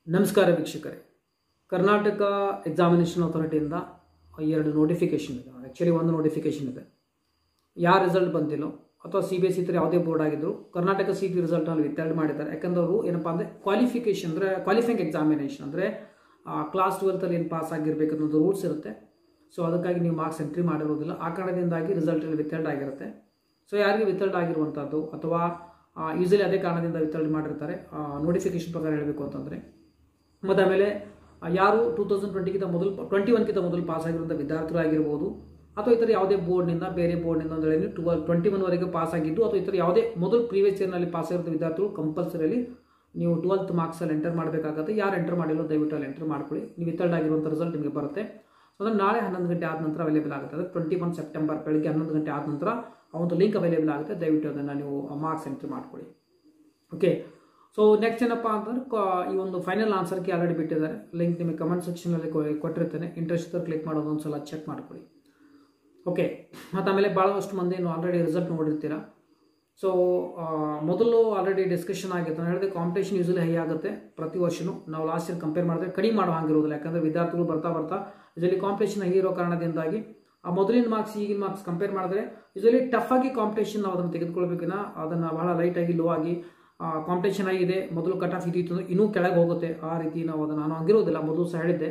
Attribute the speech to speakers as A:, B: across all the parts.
A: ನಮಸ್ಕಾರ ವೀಕ್ಷಕರೇ ಕರ್ನಾಟಕ ಎಕ್ಸಾಮಿನೇಷನ್ ಅಥಾರಿಟಿಯಿಂದ ಎರಡು ನೋಟಿಫಿಕೇಷನ್ ಇದೆ ಆ್ಯಕ್ಚುಲಿ ಒಂದು ನೋಟಿಫಿಕೇಷನ್ ಇದೆ ಯಾರ ರಿಸಲ್ಟ್ ಬಂದಿಲ್ಲೋ ಅಥವಾ ಸಿ ಬಿ ಎಸ್ ಸಿ ಯಾವುದೇ ಬೋರ್ಡ್ ಆಗಿದ್ರು ಕರ್ನಾಟಕ ಸಿ ಟಿ ರಿಸಲ್ಟ್ನಲ್ಲಿ ವಿತರಣೆ ಮಾಡಿದ್ದಾರೆ ಯಾಕಂದ್ರೆ ಅವರು ಏನಪ್ಪ ಅಂದರೆ ಕ್ವಾಲಿಫಿಕೇಷನ್ ಅಂದರೆ ಕ್ವಾಲಿಫೈಂಗ್ ಎಕ್ಸಾಮಿನೇಷನ್ ಅಂದರೆ ಕ್ಲಾಸ್ ಟ್ವೆಲ್ತಲ್ಲಿ ಏನು ಪಾಸ್ ಆಗಿರಬೇಕು ಅನ್ನೋದು ರೂಲ್ಸ್ ಇರುತ್ತೆ ಸೊ ಅದಕ್ಕಾಗಿ ನೀವು ಮಾರ್ಕ್ಸ್ ಎಂಟ್ರಿ ಮಾಡಿರೋದಿಲ್ಲ ಆ ಕಾರಣದಿಂದಾಗಿ ರಿಸಲ್ಟಲ್ಲಿ ವಿತರಣೆ ಆಗಿರುತ್ತೆ ಸೊ ಯಾರಿಗೆ ವಿತರಣೆ ಆಗಿರುವಂಥದ್ದು ಅಥವಾ ಯೂಸಲಿ ಅದೇ ಕಾರಣದಿಂದ ವಿತರಣೆ ಮಾಡಿರ್ತಾರೆ ನೋಟಿಫಿಕೇಶನ್ ಪ್ರಕಾರ ಹೇಳಬೇಕು ಅಂತಂದರೆ ಮತ್ತು ಆಮೇಲೆ ಆ, ಯಾರು ಟೂ ತೌಸಂಡ್ ಟ್ವೆಂಟಿಗಿಂತ ಮೊದಲು ಟ್ವೆಂಟಿ ಒನ್ಗಿಂತ ಮೊದಲು ಪಾಸ್ ಆಗಿರುವಂಥ ವಿದ್ಯಾರ್ಥಿಗಳಾಗಿರ್ಬೋದು ಅಥವಾ ಇತರ ಯಾವುದೇ ಬೋರ್ಡ್ನಿಂದ ಬೇರೆ ಬೋರ್ಡ್ನಿಂದ ಅಂದರೆ ಟುವೆಲ್ ಟ್ವೆಂಟಿ ಒನ್ವರೆಗೆ ಪಾಸ್ ಆಗಿದ್ದು ಅಥವಾ ಇತರ ಯಾವುದೇ ಮೊದಲು ಪ್ರೀವಿಯಸ್ ಇಯರ್ನಲ್ಲಿ ಪಾಸ್ ಆಗಿರೋ ವಿದ್ಯಾರ್ಥಿಗಳು ಕಂಪಲ್ಸರಿಯಲ್ಲಿ ನೀವು ಟ್ವೆಲ್ತ್ ಮಾರ್ಕ್ಸಲ್ಲಿ ಎಂಟರ್ ಮಾಡಬೇಕಾಗುತ್ತೆ ಯಾರು ಎಂಟರ್ ಮಾಡಿಲ್ಲ ದಯವಿಟ್ಟು ಅಲ್ಲಿ ಎಂಟರ್ ಮಾಡ್ಕೊಳ್ಳಿ ನೀವು ವಿತರಣೆ ಆಗಿರುವಂಥ ರಿಸಲ್ಟ್ ನಿಮಗೆ ಬರುತ್ತೆ ಸೊ ಅಂದರೆ ನಾಳೆ ಹನ್ನೊಂದು ಗಂಟೆ ಆದ ನಂತರ ಅವೈಲೇಬಲ್ ಆಗುತ್ತೆ ಅಂದರೆ ಟ್ವೆಂಟಿ ಒನ್ ಸೆಪ್ಟೆಂಬರ್ ಬೆಳಗ್ಗೆ ಹನ್ನೊಂದು ಗಂಟೆ ಆದ ನಂತರ ಆ ಒಂದು ಲಿಂಕ್ ಅವೈಲೇಬಲ್ ಆಗುತ್ತೆ ದಯವಿಟ್ಟು ಅದನ್ನು ನೀವು ಮಾರ್ಕ್ಸ್ ಎಂಟ್ರಿ ಮಾಡ್ಕೊಳ್ಳಿ ಓಕೆ ಸೊ ನೆಕ್ಸ್ಟ್ ಏನಪ್ಪ ಅಂತಂದ್ರೆ ಕ- ಈ ಒಂದು ಫೈನಲ್ ಆನ್ಸರ್ಗೆ ಆಲ್ರೆಡಿ ಬಿಟ್ಟಿದ್ದಾರೆ ಲಿಂಕ್ ನಿಮಗೆ ಕಮೆಂಟ್ ಸೆಕ್ಷನಲ್ಲಿ ಕೊಟ್ಟಿರ್ತೇನೆ ಇಂಟ್ರೆಸ್ಟ್ ಇದ್ದರೆ ಕ್ಲಿಕ್ ಮಾಡೋದು ಒಂದು ಸಲ ಚೆಕ್ ಮಾಡ್ಕೊಳ್ಳಿ ಓಕೆ ಮತ್ತು ಆಮೇಲೆ ಭಾಳಷ್ಟು ಮಂದಿ ಆಲ್ರೆಡಿ ರಿಸಲ್ಟ್ ನೋಡಿರ್ತೀರ ಸೊ ಮೊದಲು ಆಲ್ರೆಡಿ ಡಿಸ್ಕಷನ್ ಆಗಿತ್ತು ನಾನು ಹೇಳಿದೆ ಕಾಂಪಿಟೇಷನ್ ಯೂಸಲಿ ಹೈ ಆಗುತ್ತೆ ಪ್ರತಿ ವರ್ಷನೂ ನಾವು ಲಾಸ್ಟ್ ಇಯರ್ ಕಂಪೇರ್ ಮಾಡಿದ್ರೆ ಕಡಿಮೆ ಮಾಡೋ ಹಂಗಿರೋದಿಲ್ಲ ಯಾಕಂದರೆ ವಿದ್ಯಾರ್ಥಿಗಳು ಬರ್ತಾ ಬರ್ತಾ ಯೂಸಲಿ ಕಾಂಪಿಟೇಷನ್ ಹೈ ಇರೋ ಕಾರಣದಿಂದಾಗಿ ಆ ಮೊದಲಿನ ಮಾರ್ಕ್ಸ್ ಈಗಿನ ಮಾರ್ಕ್ಸ್ ಕಂಪೇರ್ ಮಾಡಿದ್ರೆ ಯೂಸಲಿ ಟಫ್ ಆಗಿ ಕಾಂಪಿಟೇಷನ್ ನಾವು ಅದನ್ನು ತೆಗೆದುಕೊಳ್ಬೇಕಿನ ಅದನ್ನು ಬಹಳ ಲೈಟಾಗಿ ಲೋ ಆಗಿ ಕಾಂಪಿಟೇಷನ್ ಆಗಿದೆ ಮೊದಲು ಕಟ್ ಆಫ್ ಇದ್ದಿತ್ತು ಅಂದ್ರೆ ಇನ್ನೂ ಕೆಳಗೆ ಹೋಗುತ್ತೆ ಆ ರೀತಿ ನಾವು ಅದನ್ನು ನಾನು ಹಂಗಿರೋದಿಲ್ಲ ಮೊದಲು ಸಹ ಹೇಳಿದ್ದೆ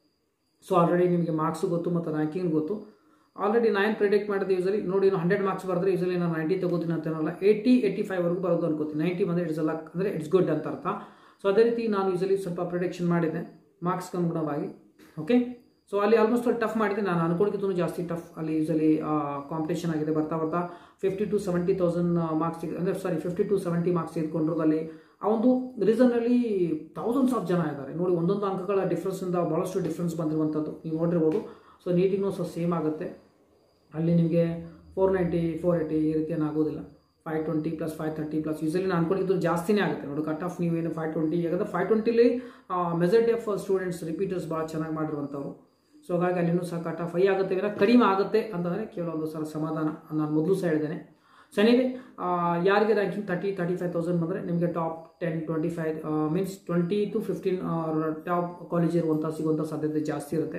A: ಸೊ ಆಲ್ರೆಡಿ ನಿಮಗೆ ಮಾರ್ಕ್ಸ್ ಗೊತ್ತು ಮತ್ತು ರ್ಯಾಂಕಿಂಗ್ ಗೊತ್ತು ಆಲ್ರೆಡಿ ನೈನ್ ಪ್ರಿಡಿಕ್ಟ್ ಮಾಡಿದೆ ಯೂಸಲಿ ನೋಡಿ ನಾನು ಹಂಡ್ರೆಡ್ ಮಾರ್ಕ್ಸ್ ಬರೆದ್ರೆ ಯೂಸಲಿ ನಾನು ನೈಂಟಿ ತಗೋತೀನಿ ಅಂತ ಏನಲ್ಲ ಏಯ್ಟಿ ಏಯ್ಟಿ ಫೈವ್ವರೆಗೂ ಬರೋದು ಅನ್ಕೋತೀನಿ ನೈಂಟಿ ಬಂದರೆ ಇಟ್ಸ್ ಅಲ್ಲ ಅಂದರೆ ಇಟ್ಸ್ ಗುಡ್ ಅಂತ ಅರ್ಥ ಸೊ ಅದೇ ರೀತಿ ನಾನು ಯೂಸಲಿ ಸ್ವಲ್ಪ ಪ್ರಿಡಿಕ್ಷನ್ ಮಾಡಿದ್ದೆ ಮಾರ್ಕ್ಸ್ಗೆ ಅನುಗುಣವಾಗಿ ಓಕೆ ಸೊ ಅಲ್ಲಿ ಆಲ್ಮೋಸ್ಟ್ ಅಲ್ಲಿ ಟಫ್ ಮಾಡಿದೆ ನಾನು ಅನ್ಕೊಂಡಿದ್ದು ಜಾಸ್ತಿ ಟಫ್ ಅಲ್ಲಿ ಯೂಸಲಿ ಕಾಂಪಿಟೇಷನ್ ಆಗಿದೆ ಬರ್ತಾ ಬರ್ತಾ fifty to seventy thousand marks ಅಂದರೆ sorry fifty to seventy marks ತೆಗೆದುಕೊಂಡಿರೋದಲ್ಲಿ ಆ ಒಂದು ರೀಸನ್ನಲ್ಲಿ ಥೌಸಂಡ್ಸ್ ಆಫ್ ಜನ ಇದ್ದಾರೆ ನೋಡಿ ಒಂದೊಂದು ಅಂಕಗಳ ಡಿಫ್ರೆನ್ಸಿಂದ ಭಾಳಷ್ಟು ಡಿಫ್ರೆನ್ಸ್ ಬಂದಿರುವಂಥದ್ದು ನೀವು ನೋಡಿರ್ಬೋದು ಸೊ ನೀಟಿಗೂ ಸಹ ಸೇಮ್ ಆಗುತ್ತೆ ಅಲ್ಲಿ ನಿಮಗೆ ಫೋರ್ ನೈಂಟಿ ಫೋರ್ ಏಯ್ಟಿ ಈ ರೀತಿ ಏನು ಆಗೋದಿಲ್ಲ five twenty plus five thirty plus usually ನಾನು ಅನ್ಕೊಂಡಿದ್ದು ಜಾಸ್ತಿನೇ ಆಗುತ್ತೆ ನೋಡಿ ಕಟ್ ಆಫ್ ನೀವೇನು ಫೈವ್ ಟ್ವೆಂಟಿ ಯಾಕಂದರೆ ಫೈವ್ ಟ್ವೆಂಟಿಲಿ ಮೆಜಾರಿಟಿ ಆಫ್ ಸ್ಟೂಡೆಂಟ್ಸ್ ರಿಪೀಟರ್ಸ್ ಭಾಳ ಚೆನ್ನಾಗಿ ಮಾಡಿರುವಂಥವ್ರು ಸೊ ಹಾಗಾಗಿ ಅಲ್ಲಿನೂ ಸಹ ಕಟ್ ಆಫ್ ಹೈ ಆಗುತ್ತೆ ವಿನ ಕಡಿಮೆ ಆಗುತ್ತೆ ಅಂತಂದರೆ ಕೇವಲ ಒಂದು ಸಲ ಸಮಾಧಾನ ನಾನು ಮೊದಲು ಸಹ ಹೇಳಿದ್ದೇನೆ ಸೊ ಎನಿವೆ ಯಾರಿಗೆ ranking thirty thirty five thousand ಬಂದರೆ ನಿಮಗೆ top ten twenty five means twenty to fifteen top college ಇರುವಂಥ ಸಿಗುವಂಥ ಸಾಧ್ಯತೆ ಜಾಸ್ತಿ ಇರುತ್ತೆ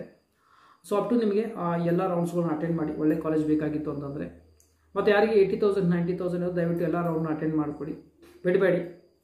A: ಸೊ ಅಪ್ ಟು ನಿಮಗೆ ಆ ಎಲ್ಲ ರೌಂಡ್ಸ್ಗಳನ್ನ ಅಟೆಂಡ್ ಮಾಡಿ ಒಳ್ಳೆ ಕಾಲೇಜ್ ಬೇಕಾಗಿತ್ತು ಅಂತಂದರೆ ಮತ್ತು ಯಾರಿಗೆ ಏಯ್ಟಿ ತೌಸಂಡ್ ನೈಂಟಿ ತೌಸಂಡ್ ದಯವಿಟ್ಟು ಎಲ್ಲ ರೌಂಡ್ನ ಅಟೆಂಡ್ ಮಾಡಿಕೊಡಿ ಬಿಡಬೇಡಿ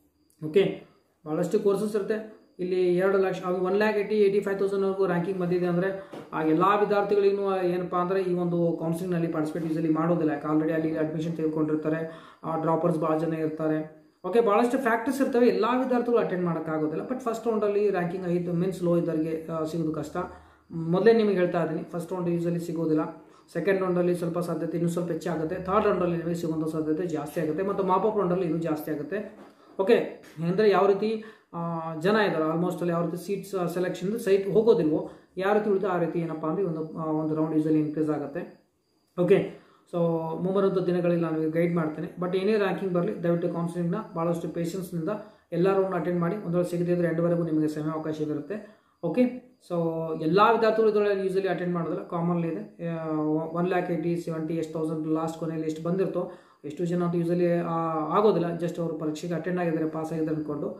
A: ಓಕೆ ಭಾಳಷ್ಟು ಕೋರ್ಸಸ್ ಇರುತ್ತೆ ಇಲ್ಲಿ ಎರಡು ಲಕ್ಷ ಅದು one lakh eighty eighty five ತೌಸಂಡ್ವರೆಗೂ ರ್ಯಾಂಕಿಂಗ್ ಬಂದಿದೆ ಅಂದರೆ ಆ ಎಲ್ಲ ವಿದ್ಯಾರ್ಥಿಗಳಿಗೂ ಏನಪ್ಪ ಅಂದರೆ ಈ ಒಂದು ಕೌನ್ಸಿಲಿಂಗ್ನಲ್ಲಿ ಪಾರ್ಟಿಸಿಪೇಟ್ ಯೂಸಲಿ ಮಾಡೋದಿಲ್ಲ ಯಾಕೆ ಆಲ್ರೆಡಿ ಅಲ್ಲಿ ಅಡ್ಮಿಷನ್ ತೆಗೆದುಕೊಂಡಿರ್ತಾರೆ ಡ್ರಾಪರ್ಸ್ ಭಾಳ ಜನ ಇರ್ತಾರೆ ಓಕೆ ಭಾಳಷ್ಟು ಫ್ಯಾಕ್ಟರ್ಸ್ ಇರ್ತವೆ ಎಲ್ಲ ವಿದ್ಯಾರ್ಥಿಗಳು ಅಟೆಂಡ್ ಮಾಡೋಕ್ಕಾಗೋದಿಲ್ಲ ಬಟ್ ಫಸ್ಟ್ ರೌಂಡಲ್ಲಿ ರ್ಯಾಂಕಿಂಗ್ ಐದು ಮೀನ್ಸ್ ಲೋ ಇದ್ದವರಿಗೆ ಆ, ಸಿಗೋದು ಕಷ್ಟ ಮೊದಲೇ ನಿಮಗೆ ಹೇಳ್ತಾ ಇದ್ದೀನಿ ಫಸ್ಟ್ ರೌಂಡ್ ಯೂಸಲಿ ಸಿಗೋದಿಲ್ಲ ಸೆಕೆಂಡ್ ರೌಂಡಲ್ಲಿ ಸ್ವಲ್ಪ ಸಾಧ್ಯತೆ ಇನ್ನೂ ಸ್ವಲ್ಪ ಹೆಚ್ಚಾಗುತ್ತೆ ಥರ್ಡ್ ರೌಂಡಲ್ಲಿ ನಿಮಗೆ ಸಿಗುವಂಥ ಸಾಧ್ಯತೆ ಜಾಸ್ತಿ ಆಗುತ್ತೆ ಮತ್ತು ಮಾಪಪ್ ರೌಂಡಲ್ಲಿ ಇನ್ನೂ ಜಾಸ್ತಿ ಆಗುತ್ತೆ ಓಕೆ ಅಂದರೆ ಯಾವ ರೀತಿ ಆ, ಜನ ಇದ್ದಾರೆ ಆಲ್ಮೋಸ್ಟ್ ಅಲ್ಲಿ ಯಾವ ರೀತಿ ಸೀಟ್ಸ್ ಸೆಲೆಕ್ಷನ್ ಸೈಟ್ ಹೋಗೋದಿಲ್ವೋ ಯಾವ ರೀತಿ ಉಳಿದು ಆ ರೀತಿ ಏನಪ್ಪ ಅಂದರೆ ಒಂದು ಆ, ಒಂದು ರೌಂಡ್ ಯೂಸಲಿ ಇನ್ಕ್ರೀಸ್ ಆಗುತ್ತೆ ಓಕೆ ಸೊ ಮುಂಬರುವಂಥ ದಿನಗಳಲ್ಲಿ ನಾನು ಗೈಡ್ ಮಾಡ್ತೇನೆ ಬಟ್ ಏನೇ ರ್ಯಾಂಕಿಂಗ್ ಬರಲಿ ದಯವಿಟ್ಟು ಕೌನ್ಸಿಲಿಂಗ್ನ ಭಾಳಷ್ಟು ಪೇಷನ್ಸ್ನಿಂದ ಎಲ್ಲ ರೌಂಡ್ ಅಟೆಂಡ್ ಮಾಡಿ ಒಂದೊಳ್ಳೆ ಸಿಗದೇ ಇದ್ರೆ ಎಂಡ್ವರೆಗೂ ನಿಮಗೆ ಸಮಯ ಅವಕಾಶ ಇರುತ್ತೆ ಓಕೆ ಸೊ ಎಲ್ಲ ವಿದ್ಯಾರ್ಥಿಗಳು ಇದರೊಳಗೆ ಯೂಸಲಿ ಅಟೆಂಡ್ ಮಾಡೋದಿಲ್ಲ ಕಾಮನ್ಲಿ ಇದೆ ಒನ್ ಲ್ಯಾಕ್ ಏಯ್ಟಿ ಸೆವೆಂಟಿ ಎಷ್ಟು ತೌಸಂಡ್ ಲಾಸ್ಟ್ ಕೊನೆಯಲ್ಲಿ ಎಷ್ಟು ಬಂದಿರ್ತೋ ಎಷ್ಟು ಜನ ಅಂತ ಯೂಸಲಿ ಆಗೋದಿಲ್ಲ ಜಸ್ಟ್ ಅವರು ಪರೀಕ್ಷೆಗೆ ಅಟೆಂಡ್ ಆಗಿದ್ದಾರೆ ಪಾಸ್ ಆಗಿದ್ದಾರೆ ಅಂದ್ಕೊಂಡು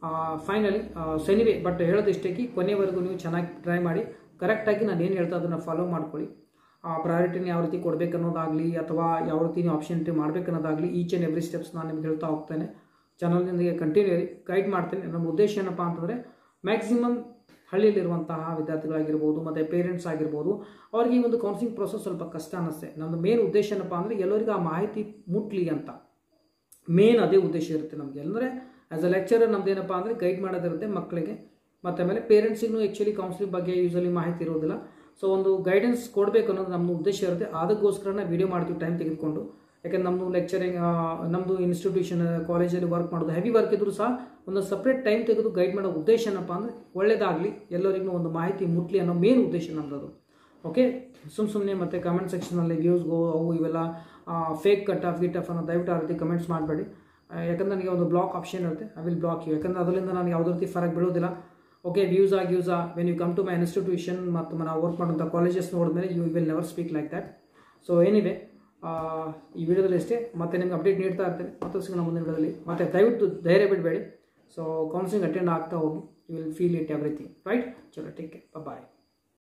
A: ಫೈನಲಿ ಸೆನಿವೆ ಬಟ್ ಹೇಳೋದು ಇಷ್ಟಕ್ಕೆ ಕೊನೆವರೆಗೂ ನೀವು ಚೆನ್ನಾಗಿ ಟ್ರೈ ಮಾಡಿ ಕರೆಕ್ಟಾಗಿ ನಾನು ಏನು ಹೇಳ್ತಾ ಅದನ್ನು ಫಾಲೋ ಮಾಡ್ಕೊಳ್ಳಿ ಆ ಪ್ರಯಾರಿಟಿನ ಯಾವ ರೀತಿ ಕೊಡಬೇಕು ಅನ್ನೋದಾಗಲಿ ಅಥವಾ ಯಾವ ರೀತಿ ನೀವು ಆಪ್ಷನ್ ಎಂಟ್ರಿ ಮಾಡಬೇಕು ಅನ್ನೋದಾಗಲಿ ಈಚ್ ಆ್ಯಂಡ್ ಎವ್ರಿ ಸ್ಟೆಪ್ಸ್ ನಾನು ನಿಮ್ಗೆ ಹೇಳ್ತಾ ಹೋಗ್ತೇನೆ ಚಾನಲ್ನಿಂದ ಕಂಟಿನ್ಯೂ ಗೈಡ್ ಮಾಡ್ತೇನೆ ನಮ್ಮ ಉದ್ದೇಶ ಏನಪ್ಪ ಅಂತಂದರೆ ಮ್ಯಾಕ್ಸಿಮಮ್ ಹಳ್ಳಿಯಲ್ಲಿರುವಂತಹ ವಿದ್ಯಾರ್ಥಿಗಳಾಗಿರ್ಬೋದು ಮತ್ತು ಪೇರೆಂಟ್ಸ್ ಆಗಿರ್ಬೋದು ಅವ್ರಿಗೆ ಈ ಒಂದು ಕೌನ್ಸಿಲಿಂಗ್ ಪ್ರೋಸೆಸ್ ಸ್ವಲ್ಪ ಕಷ್ಟ ಅನ್ನಿಸ್ತೆ ನಮ್ಮದು ಮೇನ್ ಉದ್ದೇಶ ಏನಪ್ಪ ಅಂದರೆ ಎಲ್ಲರಿಗೂ ಆ ಮಾಹಿತಿ ಮುಟ್ಲಿ ಅಂತ ಮೇನ್ ಅದೇ ಉದ್ದೇಶ ಇರುತ್ತೆ ನಮಗೆ ಅಂದರೆ ಆ್ಯಸ್ ಅ ಲೆಕ್ಚರರ್ ನಮ್ದು ಏನಪ್ಪ ಅಂದರೆ ಗೈಡ್ ಮಾಡೋದಿರುತ್ತೆ ಮಕ್ಕಳಿಗೆ ಮತ್ತು ಆಮೇಲೆ ಪೇರೆಂಟ್ಸಿಗೂ ಆ್ಯಕ್ಚುಲಿ ಕೌನ್ಸಿಲಿಂಗ್ ಬಗ್ಗೆ ಯೂಸಲಿ ಮಾಹಿತಿ ಇರೋದಿಲ್ಲ ಸೊ ಒಂದು ಗೈಡೆನ್ಸ್ ಕೊಡಬೇಕು ಅನ್ನೋದು ನಮ್ಮ ಉದ್ದೇಶ ಇರುತ್ತೆ ಅದಕ್ಕೋಸ್ಕರನೇ ವಿಡಿಯೋ ಮಾಡ್ತೀವಿ ಟೈಮ್ ತೆಗೆದುಕೊಂಡು ಯಾಕಂದ್ರೆ ನಮ್ಮದು ಲೆಕ್ಚರಿಂಗ್ ನಮ್ಮದು ಇನ್ಸ್ಟಿಟ್ಯೂಷನ್ ಕಾಲೇಜಲ್ಲಿ ವರ್ಕ್ ಮಾಡೋದು ಹೆವಿ ವರ್ಕ್ ಇದ್ರೂ ಸಹ ಒಂದು ಸಪ್ರೇಟ್ ಟೈಮ್ ತೆಗೆದು ಗೈಡ್ ಮಾಡೋ ಉದ್ದೇಶ ಏನಪ್ಪ ಅಂದರೆ ಒಳ್ಳೇದಾಗಲಿ ಎಲ್ಲರಿಗೂ ಒಂದು ಮಾಹಿತಿ ಮುಟ್ಲಿ ಅನ್ನೋ ಮೇನ್ ಉದ್ದೇಶ ನಮ್ಮದು ಓಕೆ ಸುಮ್ಮ ಸುಮ್ಮನೆ ಮತ್ತು ಕಮೆಂಟ್ ಸೆಕ್ಷನಲ್ಲಿ ವ್ಯೂಸ್ಗೋ ಅವು ಇವೆಲ್ಲ ಫೇಕ್ ಕಟ್ ಆಫ್ ಗಿಟ್ ಆಫ್ ಅನ್ನೋ ದಯವಿಟ್ಟು ಆ ರೀತಿ ಕಮೆಂಟ್ಸ್ ಮಾಡಬೇಡಿ ಯಾಕಂದ್ರೆ ನನಗೆ ಒಂದು ಬ್ಲಾಕ್ ಆಪ್ಷನ್ ಇರುತ್ತೆ ಐ ವಿಲ್ ಬ್ಲಾಕ್ ಯು ಯಾಕಂದ್ರೆ ಅದರಿಂದ ನಾನು ಯಾವುದೇ ರೀತಿ ಫರಕ್ ಬೀಳೋದಿಲ್ಲ ಓಕೆ ವ್ಯೂಸ್ ಆಗಿ use when you come to my institution ಮತ್ತು ನಾವು ವರ್ಕ್ ಮಾಡುವಂಥ ಕಾಲೇಜಸ್ ನೋಡಿದ್ಮೇಲೆ you will never speak like that so anyway ಈ ವಿಡಿಯೋದಲ್ಲಿ ಅಷ್ಟೇ ಮತ್ತೆ ನಿಮ್ಗೆ ಅಪ್ಡೇಟ್ ನೀಡ್ತಾ ಇರ್ತೇನೆ ಮತ್ತೆ ಸಿಗೋಣ ಮುಂದಿನ ವಿಡಿಯೋದಲ್ಲಿ ಮತ್ತೆ ದಯವಿಟ್ಟು ಧೈರ್ಯ ಬಿಡಬೇಡಿ ಸೊ ಕೌನ್ಸಿಲಿಂಗ್ ಅಟೆಂಡ್ ಆಗ್ತಾ ಹೋಗಿ you will feel it everything right ಚಲೋ ಟೇಕ್ ಕೇರ್ ಬಾಯ್